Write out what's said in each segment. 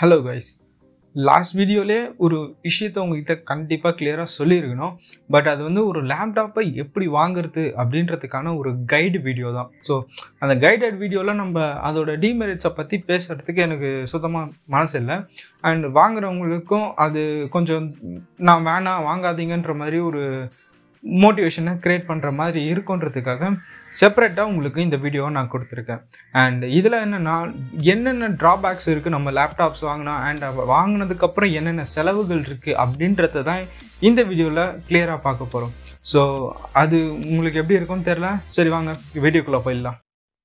hello guys last வீடியோலே ஒரு விஷயத்த உங்ககிட்ட கண்டிப்பாக கிளியராக சொல்லியிருக்கணும் பட் அது வந்து ஒரு லேப்டாப்பை எப்படி வாங்குறது அப்படின்றதுக்கான ஒரு கைடு வீடியோ தான் ஸோ அந்த கைடட் வீடியோவில் நம்ம அதோட டிமெரிட்ஸை பற்றி பேசுகிறதுக்கு எனக்கு சுத்தமாக மனசு இல்லை அண்ட் வாங்குறவங்களுக்கும் அது கொஞ்சம் நான் வேணாம் வாங்காதீங்கன்ற மாதிரி ஒரு மோட்டிவேஷனை க்ரியேட் பண்ணுற மாதிரி இருக்குன்றதுக்காக செப்பரேட்டாக உங்களுக்கு இந்த வீடியோவை நான் கொடுத்துருக்கேன் அண்ட் இதில் என்னென்னா என்னென்ன ட்ராபேக்ஸ் இருக்குது நம்ம லேப்டாப்ஸ் வாங்கினா அண்ட் வாங்கினதுக்கப்புறம் என்னென்ன செலவுகள் இருக்குது அப்படின்றத தான் இந்த வீடியோவில் கிளியராக பார்க்க போகிறோம் ஸோ அது உங்களுக்கு எப்படி இருக்கும்னு தெரில சரி வாங்க வீடியோக்குள்ளே போயிடலாம்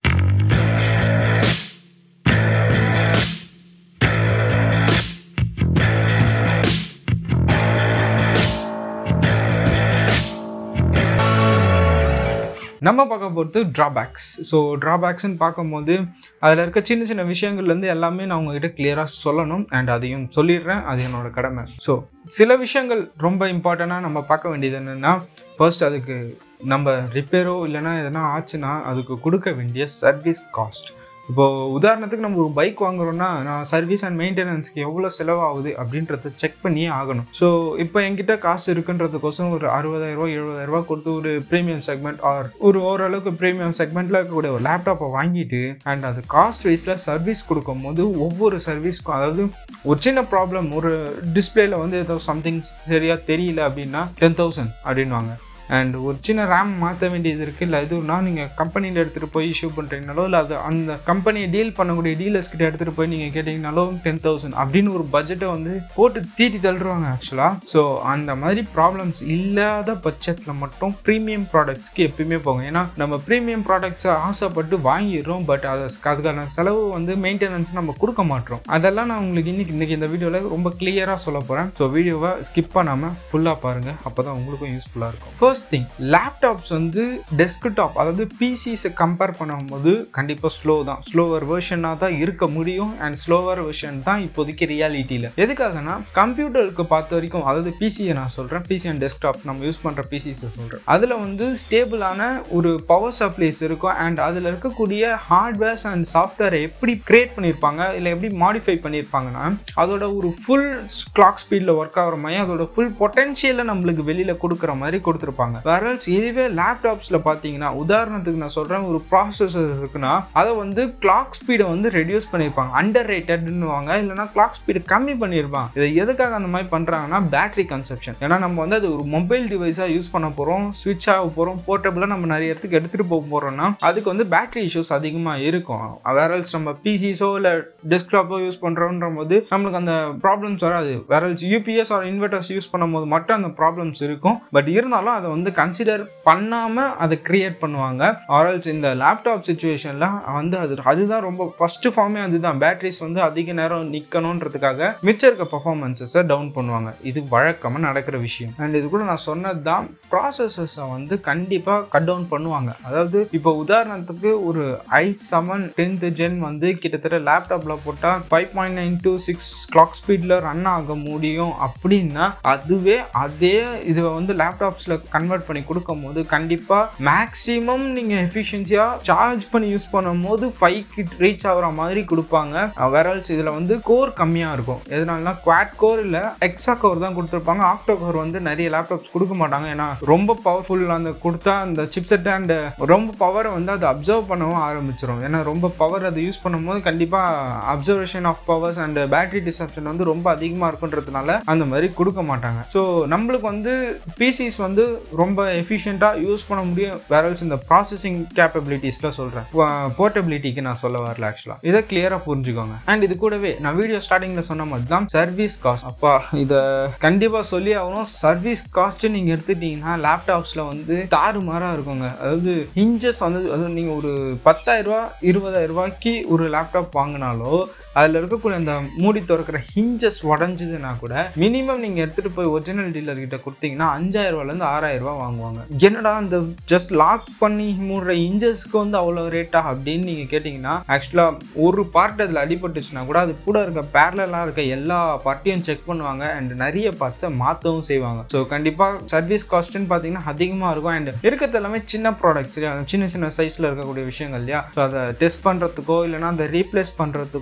நம்ம பார்க்க போகிறது ட்ராபேக்ஸ் ஸோ ட்ராபேக்ஸ்ன்னு பார்க்கும்போது அதில் இருக்க சின்ன சின்ன விஷயங்கள்லேருந்து எல்லாமே நான் உங்ககிட்ட கிளியராக சொல்லணும் அண்ட் அதையும் சொல்லிடுறேன் அது என்னோட கடமை ஸோ சில விஷயங்கள் ரொம்ப இம்பார்ட்டண்ட்டாக நம்ம பார்க்க வேண்டியது என்னென்னா ஃபர்ஸ்ட் அதுக்கு நம்ம ரிப்பேரோ இல்லைன்னா எதனா ஆச்சுன்னா அதுக்கு கொடுக்க வேண்டிய சர்வீஸ் காஸ்ட் இப்போது உதாரணத்துக்கு நம்ம ஒரு பைக் வாங்குறோம்னா நான் சர்வீஸ் அண்ட் மெயின்டெனன்ஸ்க்கு எவ்வளோ செலவாகுது அப்படின்றத செக் பண்ணியே ஆகணும் ஸோ இப்போ என்கிட்ட காசு இருக்குன்றதுக்கோசம் ஒரு அறுபதாயிரரூவா எழுபதாயிரரூவா கொடுத்து ஒரு ப்ரீமியம் செக்மெண்ட் ஆர் ஒரு ஓரளவுக்கு ப்ரீமியம் செக்மெண்ட்டில் இருக்கக்கூடிய ஒரு லேப்டாப்பை வாங்கிட்டு அண்ட் அது காஸ்ட் வைஸில் சர்வீஸ் கொடுக்கும்போது ஒவ்வொரு சர்வீஸ்க்கும் அதாவது ஒரு சின்ன ப்ராப்ளம் ஒரு டிஸ்பிளேல வந்து ஏதோ சம்திங் சரியாக தெரியல அப்படின்னா டென் தௌசண்ட் அப்படின்வாங்க அண்ட் ஒரு சின்ன ரேம் மாற்ற வேண்டியது இருக்குது இல்லை எதுனா நீங்கள் கம்பெனியில் எடுத்துகிட்டு போய் இஷ்யூ பண்ணுறீங்கனாலோ இல்லை அது அந்த கம்பெனியை டீல் பண்ணக்கூடிய டீலர்ஸ் கிட்ட எடுத்துகிட்டு போய் நீங்கள் கேட்டிங்கனாலோ டென் தௌசண்ட் அப்படின்னு ஒரு பட்ஜெட்டை வந்து போட்டு தீட்டி தள்ளுருவாங்க ஆக்சுவலாக ஸோ அந்த மாதிரி ப்ராப்ளம்ஸ் இல்லாத பட்சத்தில் மட்டும் ப்ரீமியம் ப்ராடக்ட்ஸ்க்கு எப்பயுமே போங்க ஏன்னா நம்ம ப்ரீமியம் ப்ராடக்ட்ஸை ஆசைப்பட்டு வாங்கிடுறோம் பட் அதை அதுக்கான செலவு வந்து மெயின்டெனன்ஸ் நம்ம கொடுக்க மாட்டோம் அதெல்லாம் நான் உங்களுக்கு இன்னைக்கு இன்னைக்கு இந்த வீடியோவில் ரொம்ப கிளியராக சொல்ல போகிறேன் ஸோ வீடியோவை ஸ்கிப் பண்ணாமல் ஃபுல்லாக பாருங்கள் அப்போ தான் உங்களுக்கும் யூஸ்ஃபுல்லாக இருக்கும் ஃபர்ஸ்ட் திங் லேப்டாப்ஸ் வந்து டெஸ்க்டாப் அதாவது பிசிஸை கம்பேர் பண்ணும்போது கண்டிப்பாக ஸ்லோ தான் ஸ்லோவர் வெர்ஷனாக தான் இருக்க முடியும் அண்ட் ஸ்லோவர் வெர்ஷன் தான் இப்போதைக்கு ரியாலிட்டியில் எதுக்காகனா கம்ப்யூட்டருக்கு பார்த்த வரைக்கும் அதாவது பிசியை நான் சொல்கிறேன் பிசி அண்ட் டெஸ்க்டாப் நம்ம யூஸ் பண்ணுற பிசிஸை சொல்கிறேன் அதில் வந்து ஸ்டேபிளான ஒரு பவர் சப்ளைஸ் இருக்கும் அண்ட் அதில் இருக்கக்கூடிய ஹார்ட்வேர்ஸ் அண்ட் சாஃப்ட்வேரை எப்படி கிரியேட் பண்ணியிருப்பாங்க இல்லை எப்படி மாடிஃபை பண்ணியிருப்பாங்கன்னா அதோட ஒரு ஃபுல் கிளாக் ஸ்பீடில் ஒர்க் ஆகிற மாதிரி அதோட ஃபுல் பொட்டென்ஷியலை நம்மளுக்கு வெளியில் கொடுக்குற மாதிரி கொடுத்துருப்பாங்க வரல்ஸ் இதுவே லேப்டாப்ஸில் பார்த்தீங்கன்னா உதாரணத்துக்கு நான் சொல்கிறேன் ஒரு ப்ராசஸர் இருக்குன்னா அதை வந்து கிளாக் ஸ்பீடை வந்து ரெடியூஸ் பண்ணியிருப்பாங்க அண்டர் ரேட்டட்னுவாங்க இல்லைனா கிளாக் ஸ்பீடு கம்மி பண்ணியிருப்பாங்க இதை எதுக்காக அந்த மாதிரி பண்ணுறாங்கன்னா பேட்டரி கன்சப்ஷன் ஏன்னா நம்ம வந்து அது ஒரு மொபைல் டிவைஸாக யூஸ் பண்ண போகிறோம் ஸ்விட்ச் ஆக போகிறோம் போர்ட்டபிளாக நம்ம நிறைய இடத்துக்கு எடுத்துகிட்டு போக போகிறோம்னா அதுக்கு வந்து பேட்டரி இஷ்யூஸ் அதிகமாக இருக்கும் வேறல்ஸ் நம்ம பிசிஸோ இல்லை டெஸ்க்டாப்போ யூஸ் பண்ணுறோன்ற போது நம்மளுக்கு அந்த ப்ராப்ளம்ஸ் வராது வேறல்ஸ் யூபிஎஸ் ஆர் இன்வெர்டர்ஸ் யூஸ் பண்ணும்போது மட்டும் அந்த ப்ராப்ளம்ஸ் இருக்கும் பட் இருந்தாலும் அதை வந்து கன்சிடர் பண்ணாமல் அதை கிரியேட் பண்ணுவாங்க ஆரல்ஸ் இந்த லேப்டாப் சுச்சுவேஷனில் வந்து அது அதுதான் ரொம்ப ஃபஸ்ட்டு ஃபார்மே அதுதான் பேட்டரிஸ் வந்து அதிக நேரம் நிற்கணுன்றதுக்காக மிச்சம் இருக்க பர்ஃபார்மன்ஸஸை டவுன் பண்ணுவாங்க இது வழக்கமாக நடக்கிற விஷயம் அண்ட் இது கூட நான் சொன்னது தான் ப்ராசஸஸை வந்து கண்டிப்பாக கட் டவுன் பண்ணுவாங்க அதாவது இப்போ உதாரணத்துக்கு ஒரு ஐ செவன் டென்த் ஜென் வந்து கிட்டத்தட்ட லேப்டாப்பில் போட்டால் five point nine two six clock ஸ்பீடில் ரன் ஆக முடியும் அப்படின்னா அதுவே அதே இதை வந்து லேப்டாப்ஸில் கன்வெர்ட் பண்ணி கொடுக்கும் போது கண்டிப்பாக மேக்ஸிமம் நீங்கள் எஃபிஷியன்சியாக சார்ஜ் பண்ணி யூஸ் பண்ணும் போது ஃபைவ்க்கு ரீச் ஆகிற மாதிரி கொடுப்பாங்க வேறல்ஸ் இதில் வந்து கோர் கம்மியாக இருக்கும் எதனாலனா குவாட் கோர் இல்லை எக்ஸா கோர் தான் கொடுத்துருப்பாங்க ஆக்டோ கோர் வந்து நிறைய லேப்டாப்ஸ் கொடுக்க மாட்டாங்க ஏன்னா ரொம்ப பவர்ஃபுல் அந்த கொடுத்தா அந்த சிப்செட் அண்ட் ரொம்ப பவரை வந்து அதை அப்சர்வ் பண்ணவும் ஆரம்பிச்சிடும் ஏன்னா ரொம்ப பவர் அதை யூஸ் பண்ணும்போது கண்டிப்பாக observation of powers and battery deception வந்து ரொம்ப அதிகமாக இருக்குன்றதுனால அந்த மாதிரி கொடுக்க மாட்டாங்க ஸோ நம்மளுக்கு வந்து பிசிஸ் வந்து ரொம்ப எஃபிஷியண்ட்டாக யூஸ் பண்ண முடியும் வேறல்ஸ் இந்த ப்ராசஸிங் கேப்பபிலிட்டிஸில் சொல்கிறேன் போர்ட்டபிலிட்டிக்கு நான் சொல்ல வரல ஆக்சுவலாக இதை கிளியராக புரிஞ்சுக்கோங்க அண்ட் இது கூடவே நான் வீடியோ ஸ்டார்டிங்கில் சொன்ன மாதிரி தான் சர்வீஸ் காஸ்ட் அப்பா இதை கண்டிப்பாக சொல்லி ஆகணும் சர்வீஸ் காஸ்ட்டு நீங்கள் எடுத்துட்டீங்கன்னா லேப்டாப்ஸில் வந்து தாறுமாறாக இருக்குங்க அதாவது ஹிஞ்சஸ் வந்து அதாவது நீங்கள் ஒரு பத்தாயிரரூபா இருபதாயிரம் ரூபாய்க்கு ஒரு லேப்டாப் வாங்கினாலோ அதில் இருக்கக்கூடிய அந்த மூடி திறக்கிற ஹிஞ்சஸ் உடஞ்சுதுன்னா கூட மினிமம் நீங்கள் எடுத்துகிட்டு போய் ஒரிஜினல் டீலர் கிட்ட கொடுத்தீங்கன்னா அஞ்சாயிரம் ரூபாலேருந்து ஆறாயிரம் ரூபா வாங்குவாங்க என்னடா அந்த ஜஸ்ட் லாக் பண்ணி மூடுற இன்ச்சஸ்க்கு வந்து அவ்வளோ ரேட்டா அப்படின்னு நீங்கள் கேட்டிங்கன்னா ஆக்சுவலாக ஒரு பார்ட் அதில் அடிபட்டுச்சுன்னா கூட அது கூட இருக்க பேரலாக இருக்க எல்லா பார்ட்டையும் செக் பண்ணுவாங்க அண்ட் நிறைய பார்ட்ஸை மாற்றவும் செய்வாங்க ஸோ கண்டிப்பாக சர்வீஸ் காஸ்ட்டுன்னு பார்த்தீங்கன்னா அதிகமாக இருக்கும் அண்ட் இருக்கிறது எல்லாமே சின்ன ப்ராடக்ட்ஸ் சின்ன சின்ன சைஸில் இருக்கக்கூடிய விஷயங்கள் இல்லையா ஸோ அதை டெஸ்ட் பண்ணுறதுக்கோ இல்லைனா அதை ரீப்ளேஸ் பண்ணுறதுக்கோ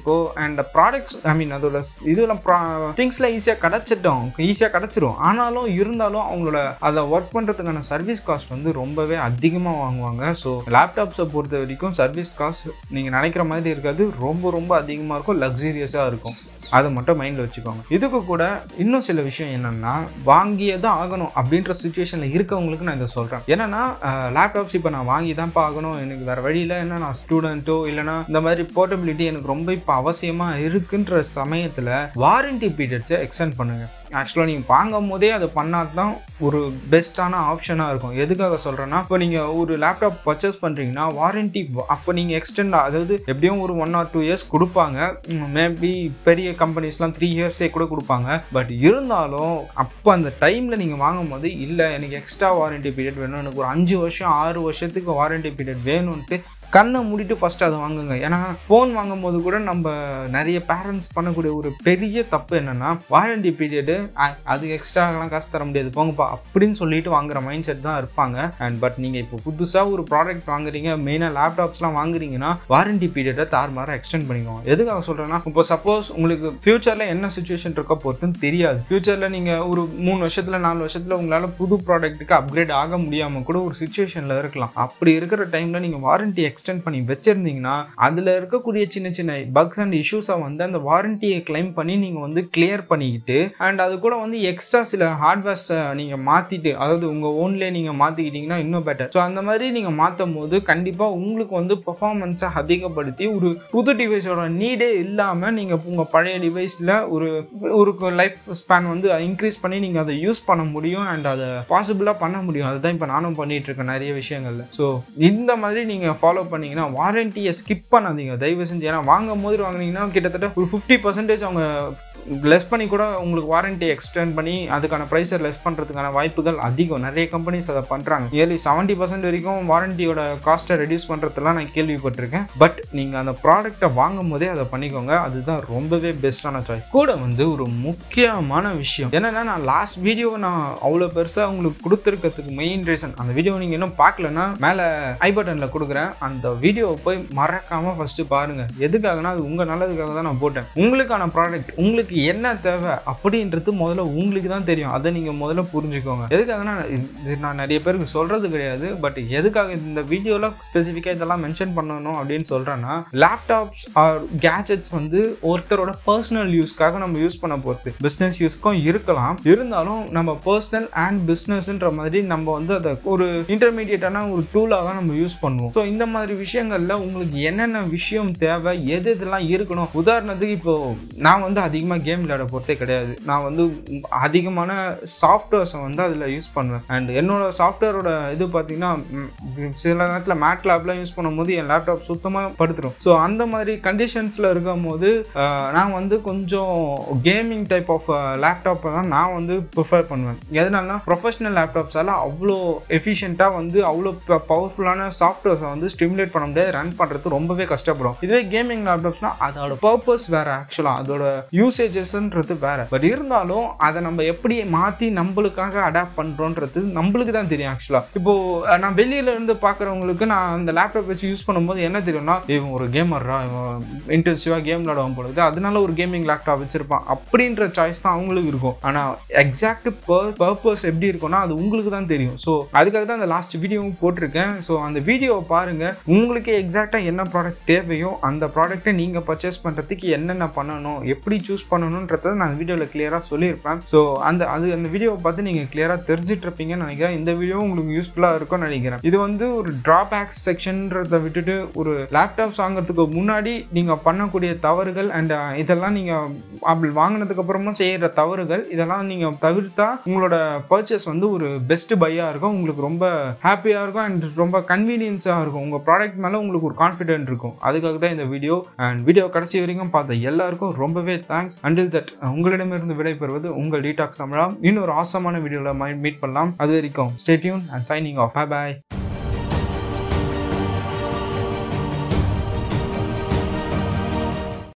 அண்ட் ப்ராடக்ட்ஸ் ஐ மீன் அதோட இதெல்லாம் திங்ஸ்லாம் ஈஸியாக கிடச்சிட்டோம் ஈஸியாக கிடச்சிரும் ஆனாலும் இருந்தாலும் அவங்களோட அதை ஒர்க் பண்ணுறதுக்கான சர்வீஸ் காஸ்ட் வந்து ரொம்பவே அதிகமாக வாங்குவாங்க ஸோ லேப்டாப்ஸை பொறுத்த வரைக்கும் சர்வீஸ் காஸ்ட் நீங்கள் நினைக்கிற மாதிரி இருக்காது ரொம்ப ரொம்ப அதிகமாக இருக்கும் லக்ஸீரியஸாக இருக்கும் அதை மட்டும் மைண்டில் வச்சுக்கோங்க இதுக்கு கூட இன்னும் சில விஷயம் என்னென்னா வாங்கியே தான் ஆகணும் அப்படின்ற சுச்சுவேஷனில் இருக்கவங்களுக்கு நான் இதை சொல்கிறேன் என்னென்னா லேப்டாப்ஸ் இப்போ நான் வாங்கி தான்ப்பா ஆகணும் எனக்கு வேறு வழியில் என்ன நான் ஸ்டூடெண்ட்டோ இல்லைனா இந்த மாதிரி போர்ட்டபிலிட்டி எனக்கு ரொம்ப இப்போ அவசியமாக இருக்குன்ற சமயத்தில் வாரண்டி பீரியட்ஸை எக்ஸ்டெண்ட் பண்ணுங்கள் ஆக்சுவலாக நீங்கள் வாங்கும் போதே அதை பண்ணால் தான் ஒரு பெஸ்ட்டான ஆப்ஷனாக இருக்கும் எதுக்காக சொல்கிறேன்னா இப்போ நீங்கள் ஒரு லேப்டாப் பர்ச்சேஸ் பண்ணுறீங்கன்னா வாரண்டி அப்போ நீங்கள் எக்ஸ்டெண்ட் அதாவது எப்படியும் ஒரு ஒன் ஆர் டூ இயர்ஸ் கொடுப்பாங்க மேபி பெரிய கம்பெனிஸ்லாம் த்ரீ இயர்ஸே கூட கொடுப்பாங்க பட் இருந்தாலும் அப்போ அந்த டைமில் நீங்கள் வாங்கும் போது இல்லை எனக்கு எக்ஸ்ட்ரா வாரண்டி பீரியட் வேணும் எனக்கு ஒரு அஞ்சு வருஷம் ஆறு வருஷத்துக்கு வாரண்டி பீரியட் வேணும்ன்ட்டு கண்ணை மூடிட்டு ஃபர்ஸ்ட் அதை வாங்குங்க ஏன்னா ஃபோன் வாங்கும் போது கூட நம்ம நிறைய பேரண்ட்ஸ் பண்ணக்கூடிய ஒரு பெரிய தப்பு என்னன்னா வாரண்டி பீரியடு அது எக்ஸ்ட்ராலாம் காசு தர முடியாது போங்கப்பா அப்படின்னு சொல்லிட்டு வாங்குற மைண்ட் செட் தான் இருப்பாங்க அண்ட் பட் நீங்கள் இப்போ புதுசாக ஒரு ப்ராடக்ட் வாங்குறீங்க மெயினாக லேப்டாப்ஸ்லாம் வாங்குறீங்கன்னா வாரண்டி பீரியடை தாறுமாறாக எக்ஸ்டெண்ட் பண்ணிக்கோங்க எதுக்காக சொல்கிறேன்னா இப்போ சப்போஸ் உங்களுக்கு ஃபியூச்சரில் என்ன சுச்சுவேஷன் இருக்கோ பொறுத்துன்னு தெரியாது ஃபியூச்சரில் நீங்கள் ஒரு மூணு வருஷத்தில் நாலு வருஷத்தில் உங்களால் புது ப்ராடக்ட்டுக்கு அப்கிரேட் ஆக முடியாமல் கூட ஒரு சுச்சுவேஷனில் இருக்கலாம் அப்படி இருக்கிற டைமில் நீங்கள் வாரண்டி எக்ஸ்டெண்ட் பண்ணி வச்சிருந்தீங்கன்னா அதில் இருக்கக்கூடிய சின்ன சின்ன பக்ஸ் அண்ட் இஷ்யூஸை வந்து அந்த வாரண்டியை கிளைம் பண்ணி நீங்கள் வந்து கிளியர் பண்ணிக்கிட்டு அண்ட் அது கூட வந்து எக்ஸ்ட்ரா சில ஹார்ட்வேர்ஸை நீங்கள் மாற்றிட்டு அதாவது உங்கள் ஓன்லேயே நீங்கள் மாற்றிக்கிட்டிங்கன்னா இன்னும் பெட்டர் ஸோ அந்த மாதிரி நீங்கள் மாற்றும் போது கண்டிப்பாக உங்களுக்கு வந்து பெர்ஃபார்மன்ஸை அதிகப்படுத்தி ஒரு புது டிவைஸோட நீடே இல்லாமல் நீங்கள் உங்கள் பழைய டிவைஸில் ஒரு ஒரு லைஃப் ஸ்பேன் வந்து இன்க்ரீஸ் பண்ணி நீங்கள் அதை யூஸ் பண்ண முடியும் அண்ட் அதை பாசிபிளாக பண்ண முடியும் அதுதான் இப்போ நானும் பண்ணிட்டு இருக்கேன் நிறைய விஷயங்கள்ல ஸோ இந்த மாதிரி நீங்கள் ஃபாலோ பண்ணீங்கன்னா வாரண்டியை ஸ்கிப் பண்ணாதீங்க தயவு செஞ்சு ஏன்னா வாங்கும் போது வாங்கினீங்கன்னா கிட்டத்தட்ட ஒரு ஃபிஃப்டி பர்சன்டேஜ் அவங்க லெஸ் பண்ணி கூட உங்களுக்கு வாரண்டி எக்ஸ்டெண்ட் பண்ணி அதுக்கான ப்ரைஸை லெஸ் பண்ணுறதுக்கான வாய்ப்புகள் அதிகம் நிறைய கம்பெனிஸ் அதை பண்ணுறாங்க நியர்லி செவன்ட்டி பர்சன்ட் வரைக்கும் வாரண்டியோட காஸ்ட்டை ரெடியூஸ் பண்ணுறதுலாம் நான் கேள்விப்பட்டிருக்கேன் பட் நீங்கள் அந்த ப்ராடக்ட்டை வாங்கும் போதே அதை பண்ணிக்கோங்க அதுதான் ரொம்பவே பெஸ்ட்டான சாய்ஸ் கூட வந்து ஒரு முக்கியமான விஷயம் என்னென்னா நான் லாஸ்ட் வீடியோவை நான் அவ்வளோ பெருசாக உங்களுக்கு கொடுத்துருக்கிறதுக்கு மெயின் ரீசன் அந்த வீடியோ நீங்கள் இன்னும் பார்க்கலன்னா மேலே ஐ பட்டனில் கொடுக்குறேன் அந்த வீடியோவை போய் மறக்காமல் ஃபஸ்ட்டு பாருங்கள் எதுக்காகனா அது உங்கள் நல்லதுக்காக தான் நான் போட்டேன் உங்களுக்கான ப்ராடக்ட் உங்களுக்கு என்ன தேவை அப்படின்றது முதல்ல உங்களுக்கு தான் தெரியும் அதை நீங்கள் முதல்ல புரிஞ்சுக்கோங்க எதுக்காகனா இது நான் நிறைய பேருக்கு சொல்கிறது கிடையாது பட் எதுக்காக இந்த வீடியோவில் ஸ்பெசிஃபிக்காக இதெல்லாம் மென்ஷன் பண்ணணும் அப்படின்னு சொல்கிறேன்னா லேப்டாப்ஸ் ஆர் கேஜெட்ஸ் வந்து ஒருத்தரோட பர்சனல் யூஸ்க்காக நம்ம யூஸ் பண்ண போகிறது பிஸ்னஸ் யூஸ்க்கும் இருக்கலாம் இருந்தாலும் நம்ம பர்சனல் அண்ட் பிஸ்னஸ்ன்ற மாதிரி நம்ம வந்து அதை ஒரு இன்டர்மீடியட்டான ஒரு டூலாக தான் நம்ம யூஸ் பண்ணுவோம் ஸோ இந்த மாதிரி விஷயங்களில் உங்களுக்கு என்னென்ன விஷயம் தேவை எது இதெல்லாம் இருக்கணும் உதாரணத்துக்கு இப்போ நான் வந்து அதிகமாக கேம் விளையாட போகிறதே கிடையாது நான் வந்து அதிகமான சாஃப்ட்வேர்ஸை வந்து அதில் யூஸ் பண்ணுவேன் அண்ட் என்னோட சாஃப்ட்வேரோட இது பார்த்தீங்கன்னா ம், சில நேரத்தில் மேட் லேப்லாம் யூஸ் பண்ணும்போது என் லேப்டாப் சுத்தமாக படுத்துரும் ஸோ அந்த மாதிரி கண்டிஷன்ஸில் இருக்கும் போது ஆஹ், நான் வந்து கொஞ்சம் கேமிங் டைப் ஆஃப் லேப்டாப்பை தான் நான் வந்து ப்ரிஃபர் பண்ணுவேன் எதனாலனா ப்ரொஃபஷனல் லேப்டாப்ஸால் அவ்வளோ எஃபிஷியண்ட்டாக வந்து அவ்வளோ பவர்ஃபுல்லான சாஃப்ட்வேர்ஸை வந்து ஸ்டிமுலேட் பண்ண முடியாது ரன் பண்ணுறது ரொம்பவே கஷ்டப்படும் இதுவே கேமிங் லேப்டாப்ஸ்னால் அதோட பர்பஸ் வேறு ஆக்சுவலாக அதோட யூசேஜஸ்ன்றது வேறு பட் இருந்தாலும் அதை நம்ம எப்படி மாற்றி நம்மளுக்காக அடாப்ட் பண்ணுறோன்றது நம்மளுக்கு தான் தெரியும் ஆக்சுவலாக இப்போது நான் வெளியில இருந்து பார்க்குறவங்களுக்கு நான் அந்த லேப்டாப் வச்சு யூஸ் பண்ணும்போது என்ன தெரியும்னா இவன் ஒரு கேமர்ரா இவன் இன்டென்சிவாக கேம் விளாடுவான் பொழுது அதனால ஒரு கேமிங் லேப்டாப் வச்சிருப்பான் அப்படின்ற சாய்ஸ் தான் அவங்களுக்கு இருக்கும் ஆனால் எக்ஸாக்ட் பர்பஸ் எப்படி இருக்கும்னா அது உங்களுக்கு தான் தெரியும் ஸோ அதுக்காக தான் அந்த லாஸ்ட் வீடியோவும் போட்டிருக்கேன் ஸோ அந்த வீடியோவை பாருங்க உங்களுக்கு எக்ஸாக்டாக என்ன ப்ராடக்ட் தேவையோ அந்த ப்ராடக்ட்டை நீங்கள் பர்ச்சேஸ் பண்ணுறதுக்கு என்னென்ன பண்ணணும் எப்படி சூஸ் பண்ணணுன்றத நான் அந்த வீடியோவில் கிளியராக சொல்லியிருப்பேன் ஸோ அந்த அது அந்த வீடியோவை பார்த்து நீங்கள் கிளியராக தெரிஞ்சிட்டு இருப்பீங்கன்னு நினைக்கிறேன் இந்த வீடியோ உங்களுக்கு யூஸ்ஃபுல்லாக இருக்கும்னு நினைக்கிறேன் இது வந்து ஒரு ட்ராபேக்ஸ் செக்ஷன்றதை விட்டுட்டு ஒரு லேப்டாப்ஸ் வாங்குறதுக்கு முன்னாடி நீங்கள் பண்ணக்கூடிய தவறுகள் அண்ட் இதெல்லாம் நீங்கள் அப்படி வாங்கினதுக்கு அப்புறமும் செய்கிற தவறுகள் இதெல்லாம் நீங்கள் தவிர்த்தா உங்களோட பர்ச்சேஸ் வந்து ஒரு பெஸ்ட் பையாக இருக்கும் உங்களுக்கு ரொம்ப ஹாப்பியாக இருக்கும் அண்ட் ரொம்ப கன்வீனியன்ஸாக இருக்கும் உங்கள் ப்ராடக்ட் மேலே உங்களுக்கு ஒரு கான்ஃபிடென்ட் இருக்கும் அதுக்காக தான் இந்த வீடியோ அண்ட் வீடியோ கடைசி வரைக்கும் பார்த்த எல்லாருக்கும் ரொம்பவே தேங்க்ஸ் அண்டில் தட் உங்களிடமிருந்து விடைபெறுவது உங்கள் டீடாக்ஸ் தமிழா இன்னொரு ஆசமான வீடியோவில் மீட் பண்ணலாம் அது வரைக்கும் stay tuned and signing off bye